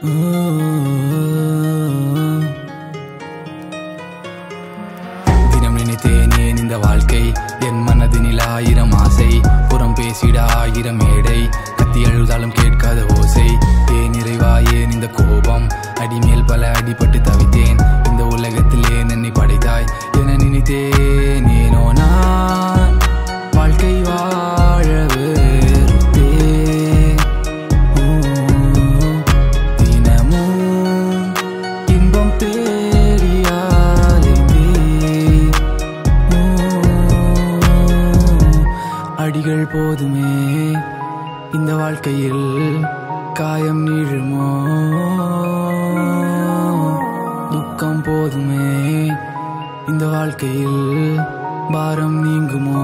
தினம் நினைத்தேன் ஏன் இந்த வாழ்க்கை என் மனதினில் ஆயிரம் ஆசை புறம் பேசிட ஆயிரம் மேடை கத்தி அழுதாலும் கேட்காத ஓசை ஏன் இறைவா ஏன் இந்த கோபம் அடிமேல் பல அடிபட்டு தவித்தேன் இந்த உலகத்தில் ஏன் என்னை படைத்தாய் என நினைத்தேன் ஏனோ நான் வாழ்க்கை வாழ வெறுத்தேன் ஊ, தினமும் இன்பம் தேடி அலைந்தேன். ஊ, அடிகள் போதுமே இந்த வாழ்க்கையில் காயம் நீழுமோ துக்கம் போதுமே இந்த வாழ்க்கையில் பாரம் நீங்குமோ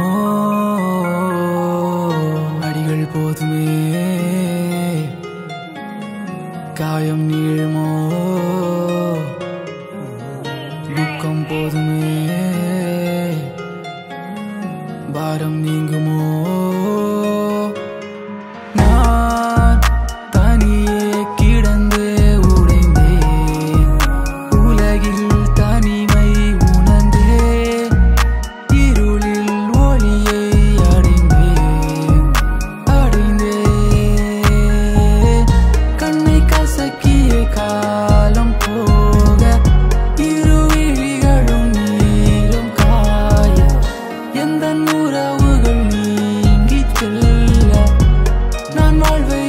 அடிகள் போதுமே காயம் நீழுமோ துக்கம் போதுமே பாரம் நீங்குமோ நான் தனியே கிடந்து உடைந்தேன் உலகில் தனிமை உணர்ந்தேன் இருளில் ஒளியை அடைந்தேன் அடைந்தேன் கண்ணை கசக்கிய காலம் போக இரு விழிகளும் நீரும் காய எந்த உறவுகள் நீங்கி செல்ல நான் வாழ்வை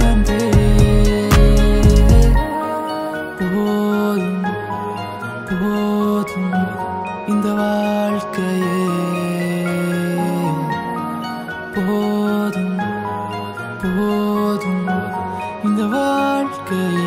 உணர்ந்தேன் போதும் போதும் இந்த வாழ்க்கையே போதும் போதும் இந்த வாழ்க்கையே